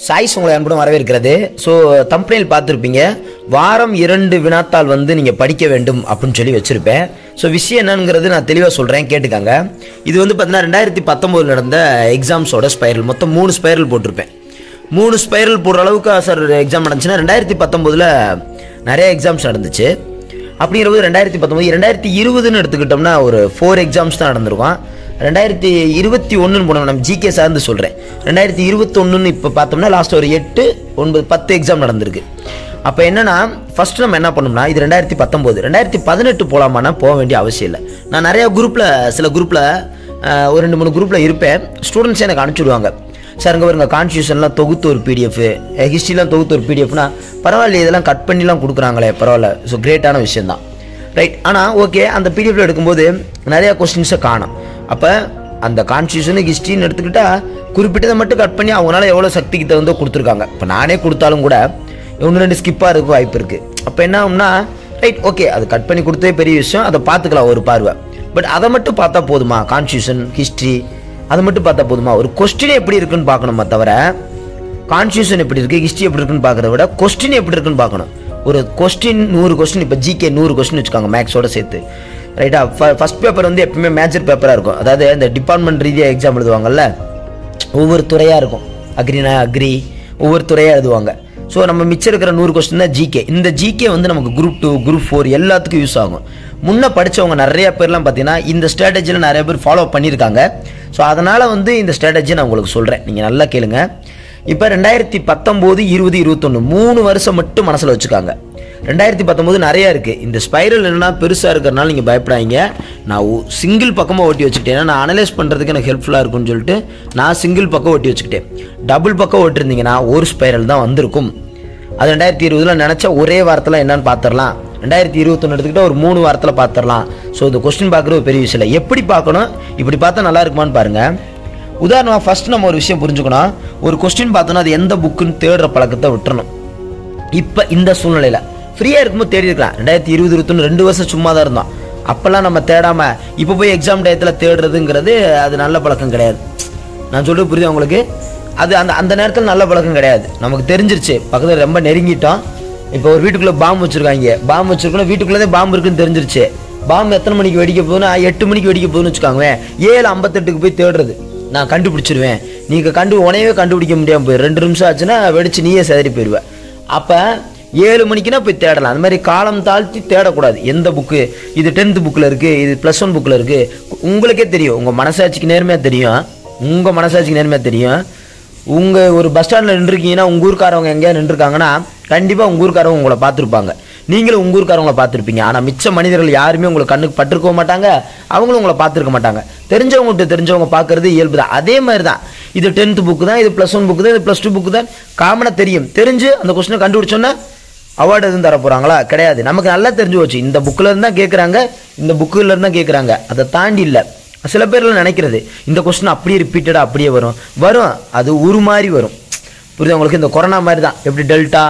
choice உங்களை அன்புடன் வரவேற்கிறது ஸோ தம்பனையில் பார்த்துருப்பீங்க வாரம் இரண்டு வினாத்தாள் வந்து நீங்கள் படிக்க வேண்டும் அப்படின்னு சொல்லி வச்சுருப்பேன் ஸோ விஷயம் என்னங்கிறது நான் தெளிவாக சொல்கிறேன் கேட்டுக்கங்க இது வந்து பார்த்தீங்கன்னா ரெண்டாயிரத்தி பத்தொம்போது நடந்த எக்ஸாம்ஸோட ஸ்பைரல் மொத்தம் மூணு ஸ்பைரல் போட்டிருப்பேன் மூணு ஸ்பைரல் போடுற அளவுக்கு சார் எக்ஸாம் நடந்துச்சுன்னா ரெண்டாயிரத்தி பத்தொம்போதில் நிறைய எக்ஸாம்ஸ் நடந்துச்சு அப்படிங்கிறபோது ரெண்டாயிரத்தி பத்தொம்போது ரெண்டாயிரத்தி இருபதுன்னு எடுத்துக்கிட்டோம்னா ஒரு ஃபோர் எக்ஸாம்ஸ் தான் நடந்திருக்கும் ரெண்டாயிரத்தி இருபத்தி ஒன்றுன்னு போனோம் நம்ம ஜிகே சார்ந்து சொல்கிறேன் ரெண்டாயிரத்தி இருபத்தொன்னுன்னு இப்போ பார்த்தோம்னா லாஸ்ட் ஒரு எட்டு ஒன்பது பத்து எக்ஸாம் நடந்திருக்கு அப்போ என்னன்னா ஃபர்ஸ்ட் நம்ம என்ன பண்ணோம்னா இது ரெண்டாயிரத்தி பத்தொம்போது ரெண்டாயிரத்தி பதினெட்டு போகலாமான்னா போக வேண்டிய அவசியம் இல்லை நான் நிறைய குரூப்பில் சில குரூப்பில் ஒரு ரெண்டு மூணு குரூப்பில் இருப்பேன் ஸ்டூடெண்ட்ஸ் எனக்கு அனுப்பிச்சுடுவாங்க சார் இங்கே வருங்க கான்ஸ்டியூஷன்லாம் தொகுத்து ஒரு பிடிஎஃப் ஹிஸ்ட்ரிலாம் தொகுத்து ஒரு பிடிஎஃப்னா பரவாயில்ல இதெல்லாம் கட் பண்ணிலாம் கொடுக்குறாங்களே பரவாயில்ல ஸோ கிரேட்டான விஷயம் தான் ரைட் ஆனால் ஓகே அந்த பிடிஎஃப்ல எடுக்கும்போது நிறையா கொஸ்டின்ஸை காணும் அப்போ அந்த கான்ஸ்டியூஷனு ஹிஸ்ட்ரின்னு எடுத்துக்கிட்டா குறிப்பிட்டதை மட்டும் கட் பண்ணி அவங்களால எவ்வளோ சக்திக்கு தகுந்தோ கொடுத்துருக்காங்க இப்போ நானே கொடுத்தாலும் கூட ஒன்று ரெண்டு ஸ்கிப்பாக இருக்க வாய்ப்பு இருக்குது அப்போ என்ன ஆகும்னா ரைட் ஓகே அது கட் பண்ணி கொடுத்தே பெரிய விஷயம் அதை பார்த்துக்கலாம் ஒரு பார்வை பட் அதை மட்டும் பார்த்தா போதுமா கான்ஸ்டியூஷன் ஹிஸ்ட்ரி அதை மட்டும் பார்த்தா போதுமா ஒரு கொஸ்டின் எப்படி இருக்குன்னு பார்க்கணுமா தவிர கான்ஸ்டியூஷன் எப்படி இருக்கு ஹிஸ்ட்ரி எப்படி இருக்குன்னு பார்க்கறத விட கொஸ்டின் எப்படி இருக்குன்னு பார்க்கணும் ஒரு கொஸ்டின் நூறு கொஸ்டின் இப்போ ஜிகே நூறு கொஸ்டின் வச்சுக்கோங்க மேக்ஸோட சேர்த்து ரைட்டா ஃபர்ஸ்ட் பேப்பர் வந்து எப்பவுமே மேஜர் பேப்பராக இருக்கும் அதாவது இந்த டிபார்ட்மெண்ட் ரீதியாக எக்ஸாம் எழுதுவாங்கல்ல ஒவ்வொரு துறையாக இருக்கும் அக்ரினா அக்ரி ஒவ்வொரு துறையாக எழுதுவாங்க ஸோ நம்ம மிச்சம் இருக்கிற நூறு கொஸ்டின் தான் ஜிகே இந்த ஜிகே வந்து நமக்கு குரூப் டூ குரூப் ஃபோர் எல்லாத்துக்கும் யூஸ் ஆகும் முன்ன படித்தவங்க நிறைய பேர்லாம் பார்த்தீங்கன்னா இந்த ஸ்ட்ராட்டஜியில் நிறைய பேர் ஃபாலோ பண்ணியிருக்காங்க ஸோ அதனால் வந்து இந்த ஸ்ட்ராட்டஜி நான் உங்களுக்கு சொல்கிறேன் நீங்கள் நல்லா கேளுங்க இப்போ ரெண்டாயிரத்தி பத்தொம்போது இருபது இருபத்தொன்று மூணு வருஷம் மட்டும் மனசில் வச்சுக்காங்க ரெண்டாயிரத்தி பத்தொம்போது நிறையா இருக்குது இந்த ஸ்பைரல் என்னன்னா பெருசாக இருக்கிறனால நீங்கள் பயப்படாதீங்க நான் சிங்கிள் பக்கமாக ஓட்டி வச்சுக்கிட்டேன் ஏன்னா நான் அனலைஸ் பண்ணுறதுக்கு எனக்கு ஹெல்ப்ஃபுல்லாக இருக்கும்னு சொல்லிட்டு நான் சிங்கிள் பக்கம் ஓட்டி வச்சுக்கிட்டேன் டபுள் பக்கம் ஓட்டிருந்தீங்கன்னா ஒரு ஸ்பைரல் தான் வந்திருக்கும் அது ரெண்டாயிரத்தி இருபதில் நினச்சா ஒரே வாரத்தில் என்னன்னு பார்த்துடலாம் ரெண்டாயிரத்தி இருபத்தொன்று எடுத்துக்கிட்டால் ஒரு மூணு வாரத்தில் பார்த்துடலாம் ஸோ இந்த கொஸ்டின் பார்க்குறது ஒரு பெரிய விஷயம் இல்லை எப்படி பார்க்கணும் இப்படி பார்த்தா நல்லா இருக்குமான்னு பாருங்கள் உதாரணமாக ஃபர்ஸ்ட் நம்ம ஒரு விஷயம் புரிஞ்சுக்கணும் ஒரு கொஸ்டின் பார்த்தோன்னா அது எந்த புக்குன்னு தேடுற பழக்கத்தை விட்டுறணும் இப்போ இந்த சூழ்நிலையில் ஃப்ரீயாக இருக்கும்போது தேடி இருக்கலாம் ரெண்டாயிரத்தி இருபது இருபத்தொன்று ரெண்டு வருஷம் சும்மா தான் இருந்தோம் அப்போல்லாம் நம்ம தேடாமல் இப்போ போய் எக்ஸாம் டயத்தில் தேடுறதுங்கிறது அது நல்ல பழக்கம் கிடையாது நான் சொல்கிறது புரியுது உங்களுக்கு அது அந்த அந்த நேரத்தில் நல்ல பழக்கம் கிடையாது நமக்கு தெரிஞ்சிருச்சு பக்கத்தில் ரொம்ப நெருங்கிட்டோம் இப்போ ஒரு வீட்டுக்குள்ளே பாம்பு வச்சுருக்காங்க பாம்பு வச்சுருக்கணும் வீட்டுக்குள்ளே பாம்பு இருக்குன்னு தெரிஞ்சிருச்சு பாம்பு எத்தனை மணிக்கு வெடிக்க போகுதுன்னா எட்டு மணிக்கு வெடிக்க போகுதுன்னு வச்சுக்கோங்க ஏழு ஐம்பத்தெட்டுக்கு போய் தேடுறது நான் கண்டுபிடிச்சிருவேன் நீங்கள் கண்டு உனையவே கண்டுபிடிக்க முடியாமல் போயிரு ரெண்டு நிமிஷம் ஆச்சுன்னா வெடிச்சு நீயே செதறி போயிடுவேன் அப்போ ஏழு மணிக்குனா போய் தேடலாம் அந்த மாதிரி காலம் தாழ்த்தி தேடக்கூடாது எந்த புக்கு இது டென்த்து புக்கில் இருக்குது இது ப்ளஸ் ஒன் புக்கில் இருக்குது உங்களுக்கே தெரியும் உங்கள் மனசாட்சிக்கு நேர்மையாக தெரியும் உங்கள் மனசாட்சிக்கு நேர்மையாக தெரியும் உங்கள் ஒரு பஸ் ஸ்டாண்டில் நின்றுருக்கீங்கன்னா உங்கள் ஊருக்காரவங்க எங்கேயா நின்றுருக்காங்கன்னா கண்டிப்பாக உங்கள் ஊருக்காரவங்க உங்களை பார்த்துருப்பாங்க நீங்களும் உங்கள் ஊருக்காரவங்களை பார்த்துருப்பீங்க ஆனால் மிச்ச மனிதர்கள் யாருமே உங்களுக்கு கண்ணுக்கு பட்டிருக்க மாட்டாங்க அவங்களும் உங்களை பார்த்துருக்க மாட்டாங்க தெரிஞ்சவங்ககிட்ட தெரிஞ்சவங்க பார்க்கறது இயல்பு தான் அதே மாதிரி தான் இது டென்த்து புக்கு தான் இது ப்ளஸ் ஒன் புக்கு தான் இது ப்ளஸ் டூ புக்கு தான் காமனாக தெரியும் தெரிஞ்சு அந்த கொஸ்டினை கண்டுபிடிச்சோன்னா அவார்டு எதுவும் தர போகிறாங்களா கிடையாது நமக்கு நல்லா தெரிஞ்சு போச்சு இந்த புக்கில் இருந்து தான் கேட்குறாங்க இந்த புக்கில் இருந்து தான் கேட்குறாங்க அதை தாண்டி இல்லை சில பேர்லாம் நினைக்கிறது இந்த கொஸ்டின் அப்படியே ரிப்பீட்டடாக அப்படியே வரும் வரும் அது ஒரு மாதிரி வரும் புரியுது உங்களுக்கு இந்த கொரோனா மாதிரி தான் எப்படி டெல்டா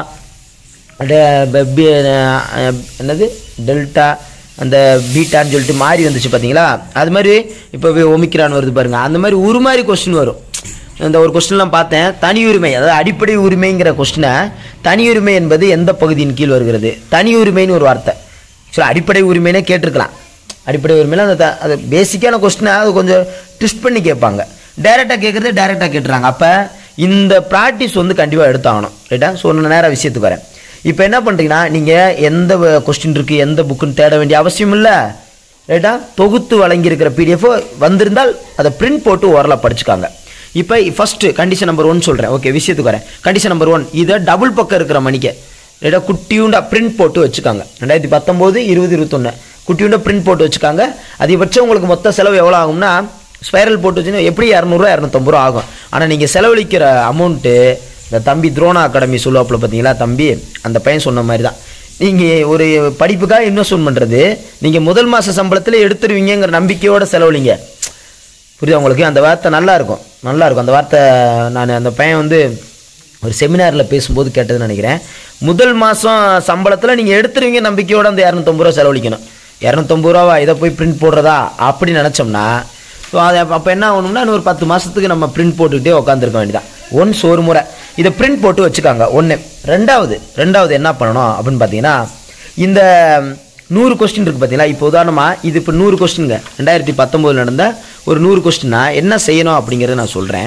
டெ- ப- பி- அஹ் என்னது டெல்டா அந்த பீட்டான்னு சொல்லிட்டு மாறி வந்துச்சு பார்த்தீங்களா அது மாதிரி இப்போ ஒமிக்ரான் வருது பாருங்க அந்த மாதிரி ஒரு மாதிரி கொஸ்டின் வரும் இந்த ஒரு கொஸ்டின்லாம் பார்த்தேன் தனி உரிமை அதாவது அடிப்படை உரிமைங்கிற கொஸ்டினை தனி உரிமை என்பது எந்த பகுதியின் கீழ் வருகிறது தனி உரிமைன்னு ஒரு வார்த்தை ஸோ அடிப்படை உரிமைனே கேட்டிருக்கலாம் அடிப்படை உரிமையில அந்த த- அது பேசிக்கான கொஸ்டினை அது கொஞ்சம் ட்விஸ்ட் பண்ணி கேட்பாங்க டைரெக்டாக கேட்குறது டைரெக்டாக கேட்டுறாங்க அப்போ இந்த ப்ராக்டிஸ் வந்து கண்டிப்பாக எடுத்தாகணும் ரைட்டா ஸோ நான் நேராக விஷயத்துக்கு வரேன் இப்போ என்ன பண்ணுறீங்கன்னா நீங்கள் எந்த கொஸ்டின் இருக்குது எந்த புக்குன்னு தேட வேண்டிய அவசியம் இல்லை ரைட்டா தொகுத்து வழங்கியிருக்கிற பிடிஎஃப் வந்திருந்தால் அதை பிரிண்ட் போட்டு ஓரலாக படிச்சுக்காங்க இப்போ ஃபஸ்ட்டு கண்டிஷன் நம்பர் ஒன் சொல்கிறேன் ஓகே விஷயத்துக்கு வரேன் கண்டிஷன் நம்பர் ஒன் இதை டபுள் பக்கம் இருக்கிற மணிக்கு ரைட்டா குட்டியுண்டா பிரிண்ட் போட்டு வச்சுக்காங்க ரெண்டாயிரத்தி பத்தொம்போது இருபது இருபத்தொன்று குட்டியுண்டா பிரிண்ட் போட்டு வச்சுக்காங்க அதிகபட்சம் உங்களுக்கு மொத்த செலவு எவ்வளோ ஆகும்னா ஸ்பைரல் போட்டு வச்சுன்னா எப்படி இரநூறுவா இரநூத்தம்பது ரூபா ஆகும் ஆனால் நீங்கள் செலவழிக்கிற அமௌண்ட்டு இந்த தம்பி துரோணா அகாடமி சொல்லுவாப்புல பார்த்தீங்களா தம்பி அந்த பையன் சொன்ன மாதிரி தான் நீங்கள் ஒரு படிப்புக்காக இன்வெஸ்ட்மெண்ட் பண்ணுறது நீங்கள் முதல் மாத சம்பளத்தில் எடுத்துருவீங்கங்கிற நம்பிக்கையோட செலவழிங்க புரியுதா உங்களுக்கு அந்த வார்த்தை நல்லா இருக்கும் நல்லா இருக்கும் அந்த வார்த்தை நான் அந்த பையன் வந்து ஒரு செமினாரில் பேசும்போது கேட்டதுன்னு நினைக்கிறேன் முதல் மாதம் சம்பளத்தில் நீங்கள் எடுத்துருவீங்க நம்பிக்கையோட அந்த இரநூத்தம்பது ரூபா செலவழிக்கணும் இரநூத்தம்பது ரூபாவா இதை போய் பிரிண்ட் போடுறதா அப்படி நினச்சோம்னா ஸோ அது அப்போ என்ன ஆகணும்னா இன்னும் ஒரு பத்து மாதத்துக்கு நம்ம பிரிண்ட் போட்டுக்கிட்டே உட்காந்துருக்க வேண்டியதான் ஒன்ஸ் ஒரு முறை இதை பிரிண்ட் போட்டு வச்சுக்காங்க ஒன்று ரெண்டாவது ரெண்டாவது என்ன பண்ணணும் அப்படின்னு பார்த்தீங்கன்னா இந்த நூறு கொஸ்டின் இருக்குது பார்த்தீங்களா இப்போ உதாரணமாக இது இப்போ நூறு கொஸ்டின்ங்க ரெண்டாயிரத்தி பத்தொம்போதில் நடந்த ஒரு நூறு கொஸ்டின்னா என்ன செய்யணும் அப்படிங்கிறத நான் சொல்கிறேன்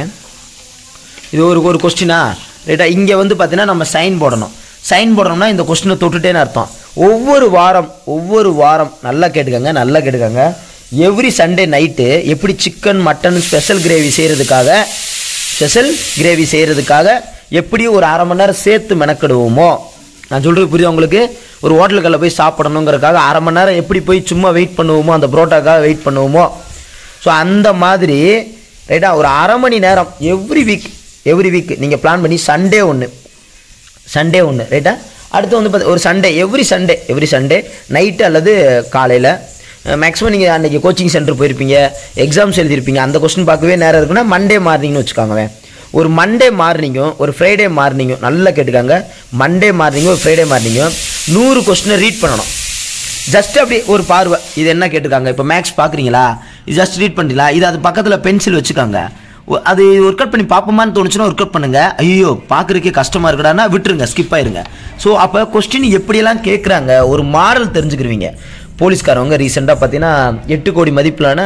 இது ஒரு ஒரு கொஸ்டினா ரைட்டா இங்கே வந்து பார்த்தீங்கன்னா நம்ம சைன் போடணும் சைன் போடணும்னா இந்த கொஸ்டினை தொட்டுட்டேன்னு அர்த்தம் ஒவ்வொரு வாரம் ஒவ்வொரு வாரம் நல்லா கேட்டுக்கங்க நல்லா கேட்டுக்கங்க எவ்ரி சண்டே நைட்டு எப்படி சிக்கன் மட்டன் ஸ்பெஷல் கிரேவி செய்கிறதுக்காக ஸ்பெஷல் கிரேவி செய்கிறதுக்காக எப்படி ஒரு அரை மணி நேரம் சேர்த்து மெனக்கிடுவோமோ நான் சொல்கிறது புரியுது உங்களுக்கு ஒரு ஹோட்டலுக்குள்ள போய் சாப்பிடணுங்கிறதுக்காக அரை மணி நேரம் எப்படி போய் சும்மா வெயிட் பண்ணுவோமோ அந்த புரோட்டாக்காக வெயிட் பண்ணுவோமோ ஸோ அந்த மாதிரி ரைட்டா ஒரு அரை மணி நேரம் எவ்ரி வீக் எவ்ரி வீக் நீங்கள் பிளான் பண்ணி சண்டே ஒன்று சண்டே ஒன்று ரைட்டா அடுத்து வந்து பார்த்து ஒரு Sunday every Sunday every Sunday night அல்லது காலையில் மேக்ஸிமம் நீங்கள் அன்றைக்கி கோச்சிங் சென்டர் போயிருப்பீங்க எக்ஸாம்ஸ் எழுதியிருப்பீங்க அந்த கொஸ்டின் பார்க்கவே நேரம் இருக்குன்னா மண்டே மார்னிங்னு வச்சுக்கோங்க ஒரு மண்டே மார்னிங்கும் ஒரு ஃப்ரைடே மார்னிங்கும் நல்லா கேட்டுக்காங்க மண்டே மார்னிங்கும் ஒரு ஃப்ரைடே மார்னிங்கும் நூறு கொஸ்டினை ரீட் பண்ணணும் ஜஸ்ட் அப்படி ஒரு பார்வை இது என்ன கேட்டிருக்காங்க இப்போ மேக்ஸ் பார்க்குறீங்களா இது ஜஸ்ட் ரீட் பண்ணுறீங்களா இது அது பக்கத்தில் பென்சில் வச்சுக்காங்க ஒ- அது ஒர்க் அவுட் பண்ணி பார்ப்போமான்னு தோணுச்சுன்னா ஒர்க் அவுட் பண்ணுங்க ஐயோ பார்க்குறதுக்கே கஷ்டமாக இருக்குடான்னா விட்டுருங்க ஸ்கிப் ஆயிருங்க ஸோ அப்போ கொஸ்டின் எப்படியெல்லாம் கேட்குறாங்க ஒரு மாரல் தெரிஞ்சுக்கிருவீங்க போலீஸ்காரவங்க ரீசெண்டாக பார்த்தீங்கன்னா எட்டு கோடி மதிப்பிலான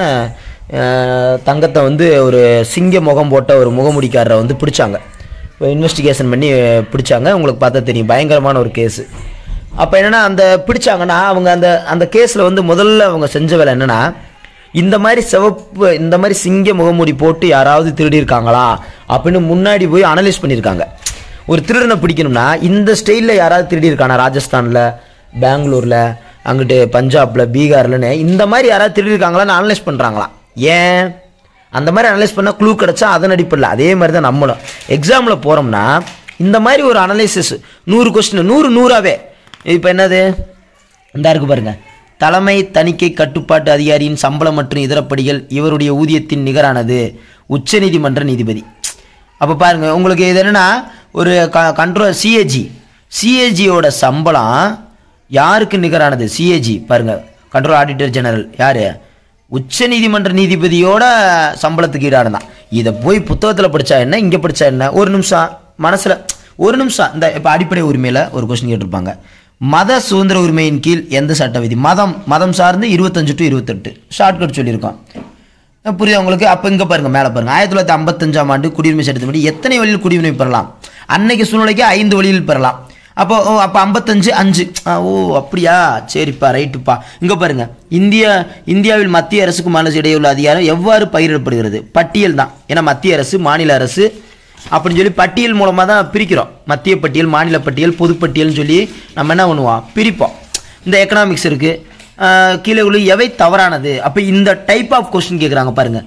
அஹ், தங்கத்தை வந்து ஒரு சிங்க முகம் போட்ட ஒரு முகமுடிக்காரரை வந்து பிடிச்சாங்க இன்வெஸ்டிகேஷன் பண்ணி பிடிச்சாங்க உங்களுக்கு பார்த்தா தெரியும் பயங்கரமான ஒரு கேஸு அப்போ என்னன்னா அந்த பிடிச்சாங்கன்னா அவங்க அந்த அந்த கேஸில் வந்து முதல்ல அவங்க செஞ்ச வேலை என்னன்னா இந்த மாதிரி சிவப்பு இந்த மாதிரி சிங்க முகமூடி போட்டு யாராவது திருடி இருக்காங்களா அப்படின்னு முன்னாடி போய் அனலைஸ் பண்ணியிருக்காங்க ஒரு திருடனை பிடிக்கணும்னா இந்த ஸ்டைலில் யாராவது திருடி இருக்கானா ராஜஸ்தானில் பெங்களூரில் அங்கிட்டு பஞ்சாபில் பீகார்லன்னு இந்த மாதிரி யாராவது திருடி இருக்காங்களான்னு அனலைஸ் பண்ணுறாங்களாம் ஏன் அந்த மாதிரி அனலைஸ் பண்ணால் க்ளூ கிடச்சா அதன் அடிப்படையில் அதே மாதிரி தான் நம்மளும் எக்ஸாமில் போகிறோம்னா இந்த மாதிரி ஒரு அனலைசிஸ் நூறு கொஸ்டின் நூறு நூறாவே இப்போ என்னது இந்த இருக்கு பாருங்க தலைமை தணிக்கை கட்டுப்பாட்டு அதிகாரியின் சம்பளம் மற்றும் இதரப்படிகள் இவருடைய ஊதியத்தின் நிகரானது உச்சநீதிமன்ற நீதிபதி அப்போ பாருங்க உங்களுக்கு இது என்னன்னா ஒரு க கண்ட்ரோல் சிஏஜி சிஏஜியோட சம்பளம் யாருக்கு நிகரானது சிஏஜி பாருங்க கண்ட்ரோல் ஆடிட்டர் ஜெனரல் யாரு உச்சநீதிமன்ற நீதிபதியோட சம்பளத்துக்கு ஈடான தான் இதை போய் புத்தகத்தில் படிச்சா என்ன இங்கே படிச்சா என்ன ஒரு நிமிஷம் மனசில் ஒரு நிமிஷம் இந்த இப்போ அடிப்படை உரிமையில் ஒரு கொஸ்டின் கேட்டிருப்பாங்க மத சுதந்திர உரிமையின் கீழ் எந்த சட்ட விதி மதம் மதம் சார்ந்து இருபத்தஞ்சு டு இருபத்தெட்டு ஷார்ட்கட் சொல்லியிருக்கோம் புரியுது உங்களுக்கு அப்போ இங்கே பாருங்க மேலே பாருங்க ஆயிரத்தி தொள்ளாயிரத்தி ஐம்பத்தஞ்சாம் ஆண்டு குடியுரிமை சட்டத்தின்படி எத்தனை வழியில் குடியுரிமை பெறலாம் அன்னைக்கு சூழ்நிலைக்கு ஐந்து வழியில் பெறலாம் அப்போ ஓ அப்போ ஐம்பத்தஞ்சு அஞ்சு ஆ, ஓ அப்படியா சரிப்பா ரைட்டுப்பா இங்கே பாருங்க இந்திய இந்தியாவில் மத்திய அரசுக்கு மாநில அரசு இடையே உள்ள அதிகாரம் எவ்வாறு பகிரப்படுகிறது பட்டியல் தான் ஏன்னா மத்திய அரசு மாநில அரசு அப்படின்னு சொல்லி பட்டியல் மூலமாக தான் பிரிக்கிறோம் மத்திய பட்டியல் மாநில பட்டியல் பொதுப்பட்டியல்னு சொல்லி நம்ம என்ன பண்ணுவோம் பிரிப்போம் இந்த எக்கனாமிக்ஸ் இருக்குது கீழே உள்ள எவை தவறானது அப்போ இந்த டைப் ஆஃப் கொஸ்டின் கேட்குறாங்க பாருங்க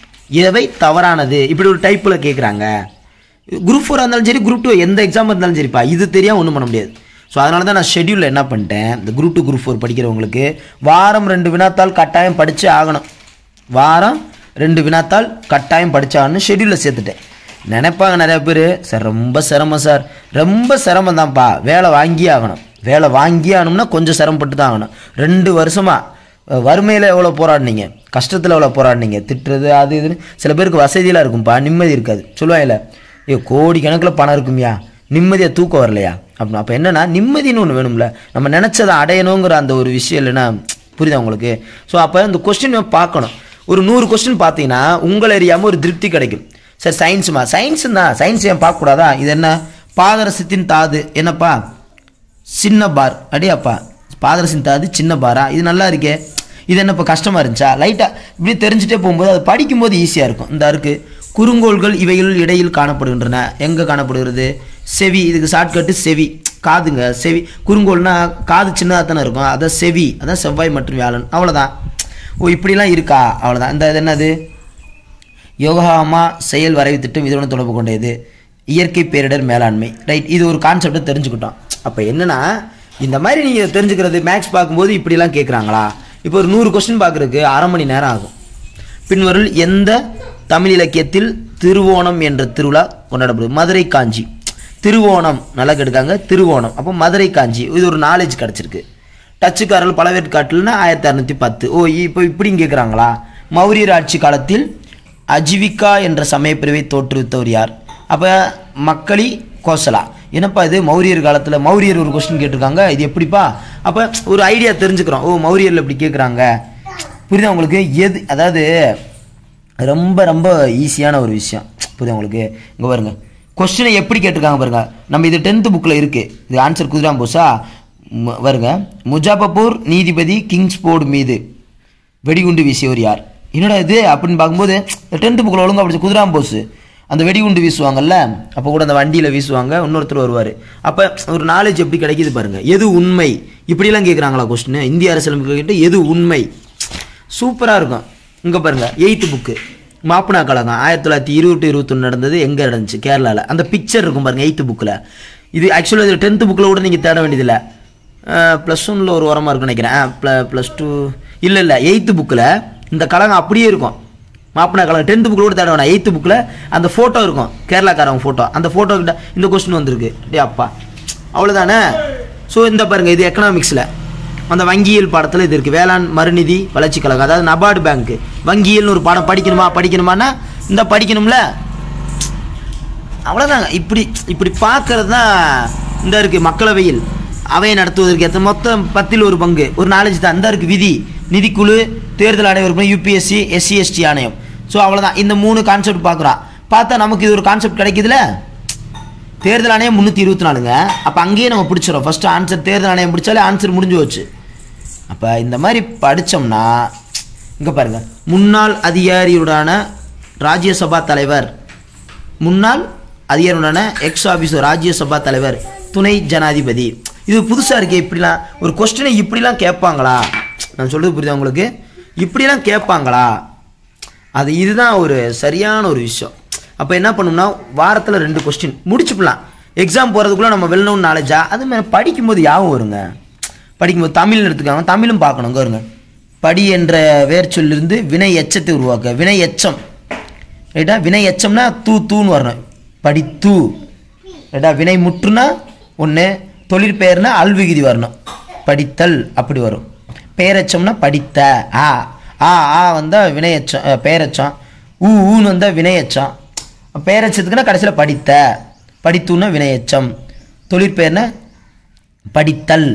எவை தவறானது இப்படி ஒரு டைப்பில் கேட்குறாங்க குரூப் ஃபோராக இருந்தாலும் சரி குரூப் டூ எந்த எக்ஸாம் இருந்தாலும் சரிப்பா இது தெரியாம ஒன்றும் பண்ண முடியாது ஸோ அதனால தான் நான் ஷெட்யூலில் என்ன பண்ணிட்டேன் இந்த குரூப் டூ குரூப் ஃபோர் படிக்கிறவங்களுக்கு வாரம் ரெண்டு வினாத்தாள் கட்டாயம் படித்து ஆகணும் வாரம் ரெண்டு வினாத்தாள் கட்டாயம் படிச்சாகணும் ஷெட்யூலில் சேர்த்துட்டேன் நினைப்பாங்க நிறைய பேர் சார் ரொம்ப சிரமம் சார் ரொம்ப சிரமம் தான்ப்பா வேலை வாங்கியே ஆகணும் வேலை வாங்கியே ஆகணும்னா கொஞ்சம் சிரமப்பட்டு தான் ஆகணும் ரெண்டு வருஷமாக வறுமையில் எவ்வளோ போராடினீங்க கஷ்டத்தில் எவ்வளோ போராடினீங்க திட்டுறது அது இதுன்னு சில பேருக்கு வசதியெல்லாம் இருக்கும்ப்பா நிம்மதி இருக்காது சொல்லுவாங்கல்ல ஏ கோடி கணக்கில் பணம் இருக்கும்யா நிம்மதியாக தூக்கம் வரலையா அப்படின்னு அப்போ என்னன்னா நிம்மதின்னு ஒன்று வேணும்ல நம்ம நினச்சதை அடையணுங்கிற அந்த ஒரு விஷயம் இல்லைன்னா புரியுதா உங்களுக்கு ஸோ அப்போ இந்த கொஸ்டின் பார்க்கணும் ஒரு நூறு கொஸ்டின் பார்த்தீங்கன்னா உங்களை அறியாமல் ஒரு திருப்தி கிடைக்கும் சார் சயின்ஸுமா சயின்ஸ் தான் சயின்ஸ் ஏன் பார்க்கக்கூடாதா இது என்ன பாதரசத்தின் தாது என்னப்பா சின்ன பார் அடியாப்பா பாதரசின் தாது சின்ன பாரா இது நல்லா இருக்கே இது என்ன இப்போ கஷ்டமாக இருந்துச்சா லைட்டாக இப்படி தெரிஞ்சுட்டே போகும்போது அது படிக்கும்போது ஈஸியாக இருக்கும் இந்த இருக்கு குறுங்கோள்கள் இவைகள் இடையில் காணப்படுகின்றன எங்கே காணப்படுகிறது செவி இதுக்கு ஷார்ட்கட்டு செவி காதுங்க செவி குறுங்கோள்னா காது சின்னதாக தானே இருக்கும் அதான் செவி அதான் செவ்வாய் மற்றும் வியாழன் அவ்வளோதான் ஓ இப்படிலாம் இருக்கா அவ்வளோதான் இந்த இது என்னது யோகாமா செயல் வரைவு திட்டம் இதனுடன் தொடர்பு கொண்டது இயற்கை பேரிடர் மேலாண்மை ரைட் இது ஒரு கான்செப்டை தெரிஞ்சுக்கிட்டோம் அப்போ என்னன்னா இந்த மாதிரி நீங்கள் தெரிஞ்சுக்கிறது மேக்ஸ் பார்க்கும்போது இப்படிலாம் கேட்குறாங்களா இப்போ ஒரு நூறு கொஸ்டின் பார்க்குறதுக்கு அரை மணி நேரம் ஆகும் பின்வருள் எந்த தமிழ் இலக்கியத்தில் திருவோணம் என்ற திருவிழா கொண்டாடப்படுது மதுரை காஞ்சி திருவோணம் நல்லா கேட்டுக்காங்க திருவோணம் அப்போ மதுரை காஞ்சி இது ஒரு நாலேஜ் கிடச்சிருக்கு டச்சுக்காரர்கள் பழவேற்காட்டில்னா ஆயிரத்தி அறநூற்றி பத்து ஓ இப்போ இப்படியும் கேட்குறாங்களா மௌரியர் ஆட்சி காலத்தில் அஜிவிகா என்ற சமயப்பிரிவை தோற்றுவித்தவர் யார் அப்போ மக்களி கோசலா என்னப்பா இது மௌரியர் காலத்தில் மௌரியர் ஒரு கொஸ்டின் கேட்டிருக்காங்க இது எப்படிப்பா அப்போ ஒரு ஐடியா தெரிஞ்சுக்கிறோம் ஓ மௌரியரில் இப்படி கேட்குறாங்க புரியுதா உங்களுக்கு எது அதாவது ரொம்ப ரொம்ப ஈஸியான ஒரு விஷயம் புரியுதா உங்களுக்கு இங்கே பாருங்க கொஸ்டினை எப்படி கேட்டிருக்காங்க பாருங்க நம்ம இது டென்த்து புக்கில் இருக்குது இது ஆன்சர் குதிராம் போஸா ம- வருங்க முஜாபப்பூர் நீதிபதி கிங்ஸ்போர்டு மீது வெடிகுண்டு வீசியவர் யார் என்னடா இது அப்படின்னு பார்க்கும்போது டென்த்து புக்கில் ஒழுங்கா படிச்ச குதிராம் போஸ் அந்த வெடிகுண்டு வீசுவாங்கல்ல அப்போ கூட அந்த வண்டியில் வீசுவாங்க இன்னொருத்தர் வருவார் அப்போ ஒரு நாலேஜ் எப்படி கிடைக்குது பாருங்க எது உண்மை இப்படிலாம் கேட்குறாங்களா கொஸ்டின் இந்திய அரசியலமைப்பு கேட்டு எது உண்மை சூப்பராக இருக்கும் இங்கே பாருங்க எயித்து புக்கு மாப்பனா கழகம் ஆயிரத்தி தொள்ளாயிரத்தி இருபத்தி இருபத்தொன்று நடந்தது எங்கே நடந்துச்சு கேரளாவில் அந்த பிக்சர் இருக்கும் பாருங்க எயித்து புக்கில் இது ஆக்சுவலாக இது டென்த்து புக்கில் கூட நீங்கள் தேட வேண்டியதில்லை ப்ளஸ் ஒன்னில் ஒரு உரமாக இருக்குன்னு நினைக்கிறேன் ப்ள ப்ளஸ் டூ இல்லை இல்லை எயித்து புக்கில் இந்த கழகம் அப்படியே இருக்கும் மாப்பனா கழகம் டென்த்து புக்கில் கூட தேட வேணாம் எயித்து புக்கில் அந்த ஃபோட்டோ இருக்கும் கேரளாக்காரங்க ஃபோட்டோ அந்த ஃபோட்டோ கிட்ட இந்த கொஸ்டின் வந்திருக்கு டே அப்பா அவ்வளோதானே ஸோ இந்த பாருங்க இது எக்கனாமிக்ஸில் அந்த வங்கியியல் பாடத்தில் இது இருக்குது வேளாண் மறுநிதி வளர்ச்சி கழகம் அதாவது நபார்டு பேங்க் வங்கியல்னு ஒரு பாடம் படிக்கணுமா படிக்கணுமான்னா இந்த படிக்கணும்ல அவ்வளோதாங்க இப்படி இப்படி பார்க்கறது தான் இந்த இருக்குது மக்களவையில் அவையை நடத்துவதற்கு ஏற்ற மொத்தம் பத்தில் ஒரு பங்கு ஒரு நாலேஜ் தான் இந்த இருக்குது விதி நிதிக்குழு தேர்தல் ஆணையம் உறுப்பினர் யூபிஎஸ்சி எஸ்சி எஸ்டி ஆணையம் ஸோ அவ்வளோதான் இந்த மூணு கான்செப்ட் பார்க்குறோம் பார்த்தா நமக்கு இது ஒரு கான்செப்ட் கிடைக்குதுல தேர்தல் ஆணையம் முந்நூற்றி இருபத்தி நாலுங்க அப்போ அங்கேயே நம்ம பிடிச்சிடும் ஃபஸ்ட்டு ஆன்சர் தேர்தல் ஆணையம் பிடிச்சாலே ஆன்சர் முடிஞ்சு போச்சு அப்போ இந்த மாதிரி படித்தோம்னா இங்கே பாருங்கள் முன்னாள் அதிகாரியுடான ராஜ்யசபா தலைவர் முன்னாள் அதிகாரியுடான எக்ஸ் ஆஃபீஸர் ராஜ்யசபா தலைவர் துணை ஜனாதிபதி இது புதுசாக இருக்கே இப்படிலாம் ஒரு கொஸ்டினை இப்படிலாம் கேட்பாங்களா நான் சொல்கிறது புரியுதா உங்களுக்கு இப்படிலாம் கேட்பாங்களா அது இதுதான் ஒரு சரியான ஒரு விஷயம் அப்போ என்ன பண்ணணும்னா வாரத்தில் ரெண்டு கொஸ்டின் முடிச்சுக்கலாம் எக்ஸாம் போகிறதுக்குள்ளே நம்ம வெல்லணும் நாலேஜா அது மாதிரி படிக்கும்போது யாவும் வருங்க படிக்கும்போது தமிழ் எடுத்துக்காங்க தமிழும் பார்க்கணும் இங்க வருங்க படி என்ற வேர்ச்சொல்லிருந்து வினை எச்சத்தை உருவாக்க வினை எச்சம் ரைட்டா வினை எச்சம்னா தூ தூன்னு வரணும் படி தூ ரைட்டா வினை முற்றுனா ஒன்று தொழிற்பெயர்னா அல்விகுதி வரணும் படித்தல் அப்படி வரும் பெயரெச்சம்னா படித்த ஆ ஆ ஆ வந்தால் வினையச்சம் அஹ், பெயரெச்சம் ஊ ஊன்னு வந்தால் வினையச்சம் பெயரெச்சத்துக்குன்னா கடைசியில் படித்த படித்தூன்னா வினையச்சம் தொழிற்பெயர்னா படித்தல்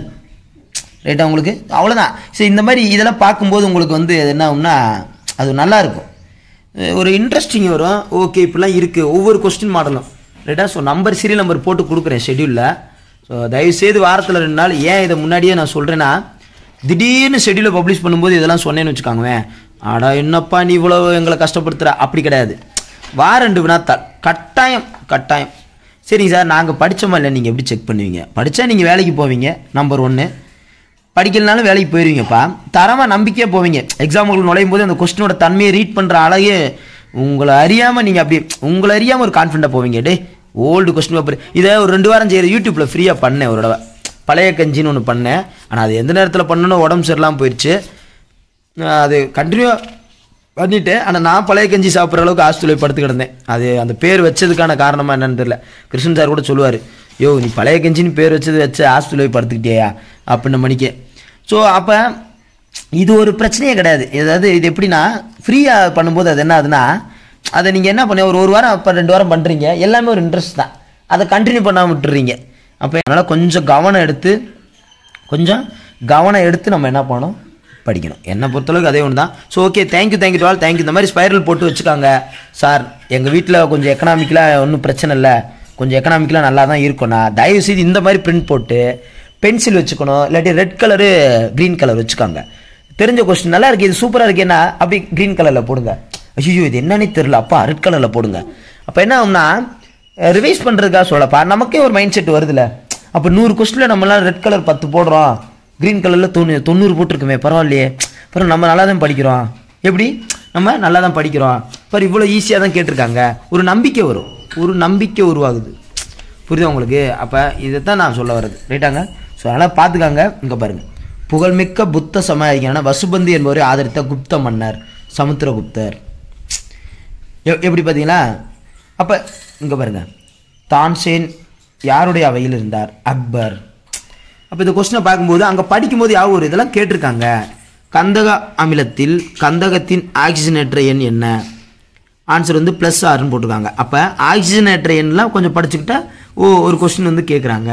ரைட்டா உங்களுக்கு அவ்வளோதான் சரி இந்த மாதிரி இதெல்லாம் பார்க்கும்போது உங்களுக்கு வந்து என்ன ஆகும்னா அது நல்லா இருக்கும் அஹ் ஒரு இன்ட்ரெஸ்டிங் வரும் ஓகே இப்படிலாம் இருக்குது ஒவ்வொரு கொஸ்டின் மாடலும் ரைட்டா ஸோ நம்பர் சீரியல் நம்பர் போட்டு கொடுக்குறேன் ஷெட்யூலில் ஸோ தயவுசெய்து வாரத்தில் ரெண்டு நாள் ஏன் இதை முன்னாடியே நான் சொல்கிறேன்னா திடீர்னு ஷெட்யூலை பப்ளிஷ் பண்ணும்போது இதெல்லாம் சொன்னேன்னு வச்சுக்கோங்களேன் ஆடா என்னப்பா நீ இவ்வளோ எங்களை கஷ்டப்படுத்துகிற அப்படி கிடையாது வார ரெண்டு வினாத்தாள் கட்டாயம் கட்டாயம் சரிங்க சார் நாங்கள் படித்தோமா இல்லை நீங்கள் எப்படி செக் பண்ணுவீங்க படித்தா நீங்கள் வேலைக்கு போவீங்க நம்பர் ஒன்று படிக்கலனாலும் வேலைக்கு போயிடுவீங்கப்பா தரமாக நம்பிக்கையாக போவீங்க எக்ஸாமுக்கு நுழையும் போது அந்த கொஸ்டினோட தன்மையை ரீட் பண்ணுற அழகே உங்களை அறியாமல் நீங்கள் அப்படி உங்களை அறியாமல் ஒரு கான்ஃபிடண்ட்டாக போவீங்க டே ஓல்டு கொஸ்டின் பேப்பர் இதை ஒரு ரெண்டு வாரம் செய்கிற யூடியூப்பில் ஃப்ரீயாக பண்ணேன் ஒரு தடவை பழைய கஞ்சின்னு ஒன்று பண்ணேன் ஆனால் அது எந்த நேரத்தில் பண்ணணும் உடம்பு சரியில்லாமல் போயிடுச்சு நான் அது கண்டினியூவாக பண்ணிட்டு ஆனால் நான் பழைய கஞ்சி சாப்பிட்ற அளவுக்கு ஹாஸ்டலில் படுத்து கிடந்தேன் அது அந்த பேர் வச்சதுக்கான காரணமாக என்னன்னு தெரியல கிருஷ்ணன் சார் கூட சொல்லுவார் யோ நீ பழைய கஞ்சின்னு பேர் வச்சது வச்சு ஹாஸ்டலில் படுத்துக்கிட்டியா அப்படின்னு மணிக்கு ஸோ அப்போ இது ஒரு பிரச்சனையே கிடையாது ஏதாவது இது எப்படின்னா ஃப்ரீயாக பண்ணும்போது அது என்ன ஆகுதுன்னா அதை நீங்கள் என்ன பண்ண ஒரு ஒரு வாரம் இப்போ ரெண்டு வாரம் பண்ணுறீங்க எல்லாமே ஒரு இன்ட்ரெஸ்ட் தான் அதை கண்டினியூ பண்ணாமல் விட்டுறீங்க அப்போ அதனால் கொஞ்சம் கவனம் எடுத்து கொஞ்சம் கவனம் எடுத்து நம்ம என்ன பண்ணணும் படிக்கணும் என்னை பொறுத்தளவுக்கு அதே ஒன்று தான் so okay thank you thank you to all thank you இந்த மாதிரி ஸ்பைரல் போட்டு வச்சுக்காங்க சார் எங்கள் வீட்டில் கொஞ்சம் எக்கனாமிக்கலாக ஒன்றும் பிரச்சனை இல்லை கொஞ்சம் எக்கனாமிக்கலாக நல்லா தான் இருக்கும்ண்ணா தயவு செய்து இந்த மாதிரி பிரிண்ட் போட்டு பென்சில் வச்சுக்கணும் இல்லாட்டி ரெட் கலரு க்ரீன் கலர் வச்சுக்காங்க தெரிஞ்ச கொஸ்டின் நல்லா இருக்கு இது சூப்பராக இருக்கேன்னா அப்படி க்ரீன் கலரில் போடுங்க ஐயோ இது என்னன்னே தெரில அப்பா ரெட் கலரில் போடுங்க அப்போ என்ன ஆகும்னா ரிவைஸ் பண்ணுறதுக்காக சொல்லப்பா நமக்கே ஒரு மைண்ட் செட் வருதுல்ல அப்போ நூறு கொஸ்டினில் நம்மளாம் ரெட் கலர் பத்து போடுறோம் க்ரீன் கலரில் தொண்ணூறு தொண்ணூறு போட்டிருக்குமே பரவாயில்லையே அப்புறம் நம்ம நல்லா தான் படிக்கிறோம் எப்படி நம்ம நல்லா தான் படிக்கிறோம் அப்புறம் இவ்வளோ ஈஸியாக தான் கேட்டிருக்காங்க ஒரு நம்பிக்கை வரும் ஒரு நம்பிக்கை உருவாகுது புரியுதா உங்களுக்கு அப்போ இதை தான் நான் சொல்ல வர்றது ரைட்டாங்க ஸோ அதனால் பார்த்துக்காங்க இங்கே பாருங்கள் புகழ்மிக்க புத்த சமாதிக்கான வசுபந்தி என்பவரை ஆதரித்த குப்த மன்னர் சமுத்திரகுப்தர் எ- எப்படி பார்த்தீங்களா அப்போ இங்கே பாருங்க தான்சேன் யாருடைய அவையில் இருந்தார் அக்பர் அப்போ இந்த கொஸ்டினை பார்க்கும்போது அங்கே படிக்கும்போது யாவும் ஒரு இதெல்லாம் கேட்டிருக்காங்க கந்தக அமிலத்தில் கந்தகத்தின் ஆக்சிஜனேற்ற எண் என்ன ஆன்சர் வந்து ப்ளஸ் ஆறுன்னு போட்டிருக்காங்க அப்போ ஆக்சிஜனேற்ற எண்லாம் கொஞ்சம் படிச்சுக்கிட்டா ஓ ஒரு கொஸ்டின் வந்து கேட்குறாங்க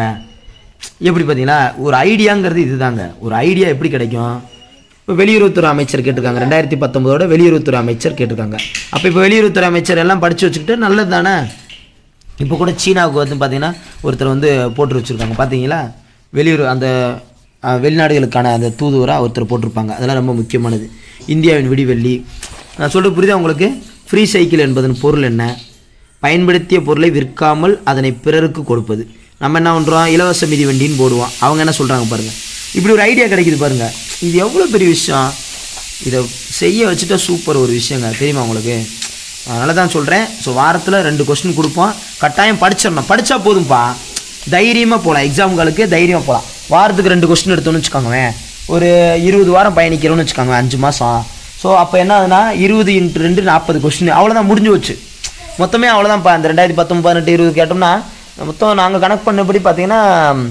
எப்படி பார்த்தீங்களா ஒரு ஐடியாங்கிறது இதுதாங்க ஒரு ஐடியா எப்படி கிடைக்கும் இப்போ வெளியுறவுத்துறை அமைச்சர் கேட்டிருக்காங்க ரெண்டாயிரத்தி பத்தொம்போதோட வெளியுறவுத்துறை அமைச்சர் கேட்டிருக்காங்க அப்போ இப்போ வெளியுறவுத்துறை அமைச்சர் எல்லாம் படித்து வச்சுக்கிட்டு நல்லது தானே இப்போ கூட சீனாவுக்கு வந்து பார்த்தீங்கன்னா ஒருத்தர் வந்து போட்டு வச்சுருக்காங்க பார்த்தீங்களா வெளியூர் அந்த அஹ், வெளிநாடுகளுக்கான அந்த தூதுவராக ஒருத்தர் போட்டிருப்பாங்க அதெல்லாம் ரொம்ப முக்கியமானது இந்தியாவின் விடிவெள்ளி நான் சொல்கிறது புரியுதா உங்களுக்கு ஃப்ரீ சைக்கிள் என்பதன் பொருள் என்ன பயன்படுத்திய பொருளை விற்காமல் அதனை பிறருக்கு கொடுப்பது நம்ம என்ன பண்ணுறோம் இலவச மிதிவண்டின்னு போடுவோம் அவங்க என்ன சொல்கிறாங்க பாருங்கள் இப்படி ஒரு ஐடியா கிடைக்குது பாருங்கள் இது எவ்வளோ பெரிய விஷயம் இதை செய்ய வச்சுட்டா சூப்பர் ஒரு விஷயங்க தெரியுமா உங்களுக்கு அதனால தான் சொல்கிறேன் ஸோ வாரத்தில் ரெண்டு கொஸ்டின் கொடுப்போம் கட்டாயம் படிச்சிடணும் படித்தா போதும்ப்பா தைரியமாக போகலாம் எக்ஸாம்களுக்கு தைரியமாக போகலாம் வாரத்துக்கு ரெண்டு கொஸ்டின் எடுத்தோம்னு வச்சுக்கோங்களேன் ஒரு இருபது வாரம் பயணிக்கிறோம்னு வச்சுக்கோங்க அஞ்சு மாதம் ஸோ அப்போ என்ன ஆகுதுன்னா இருபது இன்ட்டு ரெண்டு நாற்பது கொஸ்டின் அவ்வளோதான் முடிஞ்சு வச்சு மொத்தமே அவ்வளோதான்ப்பா இந்த ரெண்டாயிரத்தி பத்தொம்பது பதினெட்டு இருபது கேட்டோம்னா மொத்தம் நாங்கள் கணக்கு பண்ணபடி பார்த்தீங்கன்னா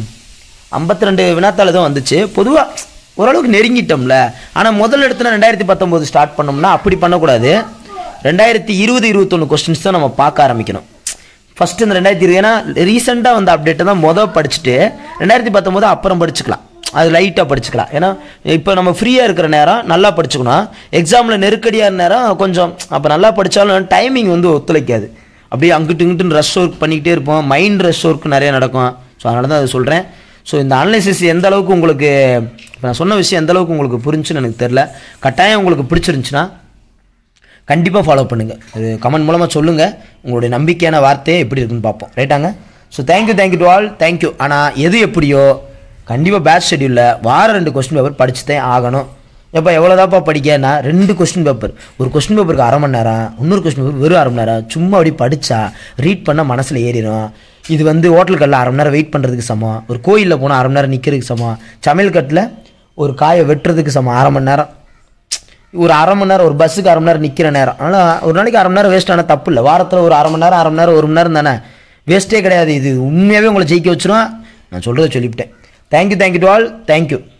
ஐம்பத்தி ரெண்டு வினாத்தாள் தான் வந்துச்சு பொதுவாக ஓரளவுக்கு நெருங்கிட்டோம்ல ஆனால் முதல் இடத்துல ரெண்டாயிரத்தி பத்தொம்போது ஸ்டார்ட் பண்ணோம்னா அப்படி பண்ணக்கூடாது ரெண்டாயிரத்தி இருபது இருபத்தொன்று கொஸ்டின்ஸ் தான் நம்ம பார்க்க ஆரம்பிக்கணும் ஃபஸ்ட்டு இந்த ரெண்டாயிரத்தி இருபது ஏன்னா ரீசெண்டாக வந்த அப்டேட்டை தான் மொதல் படிச்சுட்டு ரெண்டாயிரத்தி பத்தொம்போது அப்புறம் படிச்சுக்கலாம் அது லைட்டாக படிச்சுக்கலாம் ஏன்னா இப்போ நம்ம ஃப்ரீயாக இருக்கிற நேரம் நல்லா படிச்சுக்கணும் எக்ஸாமில் நெருக்கடியாக நேரம் கொஞ்சம் அப்போ நல்லா படித்தாலும் டைமிங் வந்து ஒத்துழைக்காது அப்படியே அங்கிட்டு இங்கிட்டு ரஷ் ஒர்க் பண்ணிக்கிட்டே இருப்போம் மைண்ட் ரஷ் ஒர்க் நிறைய நடக்கும் ஸோ அதனால தான் அதை சொல்கிறேன் ஸோ இந்த அனலைசிஸ் எந்த அளவுக்கு உங்களுக்கு இப்போ நான் சொன்ன விஷயம் எந்த அளவுக்கு உங்களுக்கு புரிஞ்சுன்னு எனக்கு தெரில கட்டாயம் உங்களுக்கு பிடிச்சிருந்துச்சுன்னா கண்டிப்பாக ஃபாலோ பண்ணுங்கள் அது கமெண்ட் மூலமாக சொல்லுங்கள் உங்களுடைய நம்பிக்கையான வார்த்தையை எப்படி இருக்குன்னு பார்ப்போம் ரைட்டாங்க so thank you thank you to all thank you ஆனால் எது எப்படியோ கண்டிப்பாக பேட்ச் ஷெடியூலில் வாரம் ரெண்டு கொஸ்டின் பேப்பர் படிச்சுதான் ஆகணும் எப்போ எவ்வளோதாப்பா படிக்கன்னா ரெண்டு கொஸ்டின் பேப்பர் ஒரு கொஸ்டின் பேப்பருக்கு அரை மணி நேரம் இன்னொரு கொஸ்டின் பேப்பர் வெறும் அரை மணி நேரம் சும்மா அப்படி படித்தா ரீட் பண்ணால் மனசில் ஏறிடும் இது வந்து ஹோட்டலுக்கல்ல அரை மணி நேரம் வெயிட் பண்ணுறதுக்கு சமம் ஒரு கோயிலில் போனால் அரை மணி நேரம் நிற்கிறதுக்கு சமம் சமையல் கட்டில் ஒரு காயை வெட்டுறதுக்கு சமம் அரை மணி நேரம் ஒரு அரை மணி நேரம் ஒரு பஸ்ஸுக்கு அரை மணி நேரம் நிற்கிற நேரம் ஆனால் ஒரு நாளைக்கு அரை மணி நேரம் வேஸ்ட் ஆனால் தப்பு இல்லை வாரத்தில் ஒரு அரை மணி நேரம் அரை மணி நேரம் ஒரு மணி நேரம் தானே வேஸ்ட்டே கிடையாது இது உண்மையாகவே உங்களை ஜெயிக்க வச்சிரும் நான் சொல்கிறத சொல்லிவிட்டேன் thank you thank you to all thank you